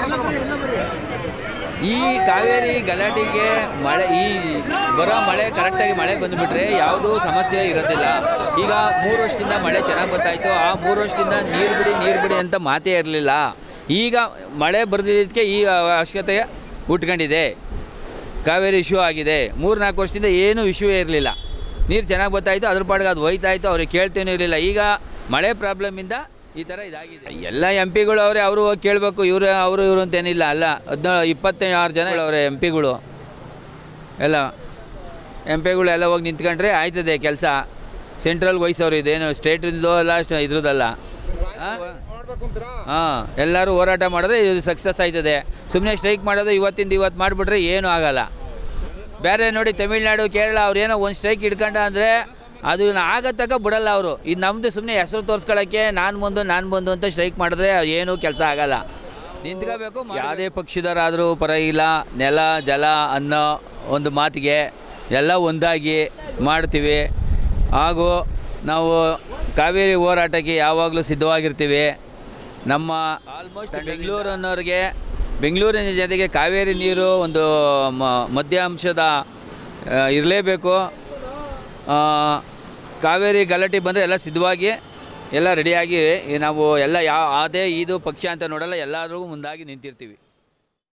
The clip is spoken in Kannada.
ಈ ಕಾವೇರಿ ಗಲಾಟೆಗೆ ಮಳೆ ಈ ಬರೋ ಮಳೆ ಕರೆಕ್ಟಾಗಿ ಮಳೆ ಬಂದುಬಿಟ್ರೆ ಯಾವುದೂ ಸಮಸ್ಯೆ ಇರೋದಿಲ್ಲ ಈಗ ಮೂರು ವರ್ಷದಿಂದ ಮಳೆ ಚೆನ್ನಾಗಿ ಗೊತ್ತಾಯಿತು ಆ ಮೂರು ವರ್ಷದಿಂದ ನೀರು ಬಿಡಿ ನೀರು ಬಿಡಿ ಅಂತ ಮಾತೇ ಇರಲಿಲ್ಲ ಈಗ ಮಳೆ ಬರ್ದಿದ್ದಕ್ಕೆ ಈ ಅವಶ್ಯಕತೆ ಉಟ್ಕೊಂಡಿದೆ ಕಾವೇರಿ ಇಶ್ಯೂ ಆಗಿದೆ ಮೂರು ನಾಲ್ಕು ವರ್ಷದಿಂದ ಏನೂ ಇಶ್ಯೂ ಇರಲಿಲ್ಲ ನೀರು ಚೆನ್ನಾಗಿ ಗೊತ್ತಾಯಿತು ಅದ್ರ ಪಾಡಿಗೆ ಅದು ಹೋಯ್ತಾಯಿತ್ತು ಅವ್ರಿಗೆ ಕೇಳ್ತೇನೂ ಇರಲಿಲ್ಲ ಈಗ ಮಳೆ ಪ್ರಾಬ್ಲಮಿಂದ ಈ ಥರ ಇದಾಗಿದೆ ಎಲ್ಲ ಎಂ ಪಿಗಳು ಅವರೇ ಅವರು ಹೋಗಿ ಕೇಳಬೇಕು ಇವರು ಅವರು ಇವರು ಅಂತೇನಿಲ್ಲ ಅಲ್ಲ ಹದಿನೇಳು ಇಪ್ಪತ್ತಾರು ಜನ ಅವರೇ ಎಂ ಪಿಗಳು ಎಲ್ಲ ಎಂ ಪಿಗಳು ಎಲ್ಲ ಹೋಗಿ ನಿಂತ್ಕೊಂಡ್ರೆ ಆಯ್ತದೆ ಕೆಲಸ ಸೆಂಟ್ರಲ್ಗೆ ವಹಿಸೋರು ಇದೇನು ಸ್ಟೇಟಿಂದೋ ಎಲ್ಲ ಅಷ್ಟು ಇದ್ರದ್ದಲ್ಲ ಹಾಂ ಎಲ್ಲರೂ ಹೋರಾಟ ಮಾಡಿದ್ರೆ ಇದು ಸಕ್ಸಸ್ ಆಯ್ತದೆ ಸುಮ್ಮನೆ ಸ್ಟ್ರೈಕ್ ಮಾಡೋದು ಇವತ್ತಿಂದ ಇವತ್ತು ಮಾಡಿಬಿಟ್ರೆ ಏನೂ ಆಗಲ್ಲ ಬೇರೆ ನೋಡಿ ತಮಿಳ್ನಾಡು ಕೇರಳ ಅವ್ರು ಏನೋ ಒಂದು ಸ್ಟ್ರೈಕ್ ಹಿಡ್ಕೊಂಡ ಅಂದರೆ ಅದು ಆಗತ್ತಕ ಬಿಡಲ್ಲ ಅವರು ಇದು ನಮ್ಮದು ಸುಮ್ಮನೆ ಹೆಸರು ತೋರಿಸ್ಕೊಳ್ಳೋಕ್ಕೆ ನಾನು ಬಂದು ನಾನು ಬಂದು ಅಂತ ಸ್ಟ್ರೈಕ್ ಮಾಡಿದ್ರೆ ಏನೂ ಕೆಲಸ ಆಗಲ್ಲ ನಿಂತ್ಕೋಬೇಕು ಯಾವುದೇ ಪಕ್ಷದವರಾದರೂ ಪರವಾಗಿಲ್ಲ ನೆಲ ಜಲ ಅನ್ನೋ ಒಂದು ಮಾತಿಗೆ ಎಲ್ಲ ಒಂದಾಗಿ ಮಾಡ್ತೀವಿ ಹಾಗೂ ನಾವು ಕಾವೇರಿ ಹೋರಾಟಕ್ಕೆ ಯಾವಾಗಲೂ ಸಿದ್ಧವಾಗಿರ್ತೀವಿ ನಮ್ಮ ಆಲ್ಮೋಸ್ಟ್ ಬೆಂಗಳೂರು ಅನ್ನೋರಿಗೆ ಬೆಂಗಳೂರಿನ ಜೊತೆಗೆ ಕಾವೇರಿ ನೀರು ಒಂದು ಮ- ಮಧ್ಯಾಂಶದ ಇರಲೇಬೇಕು ಕಾವೇರಿ ಗಲಾಟೆ ಬಂದರೆ ಎಲ್ಲ ಸಿದ್ಧವಾಗಿ ಎಲ್ಲ ರೆಡಿಯಾಗಿ ನಾವು ಎಲ್ಲ ಯಾವ ಅದೇ ಇದು ಪಕ್ಷ ಅಂತ ನೋಡಲ್ಲ ಎಲ್ಲರಿಗೂ ಮುಂದಾಗಿ ನಿಂತಿರ್ತೀವಿ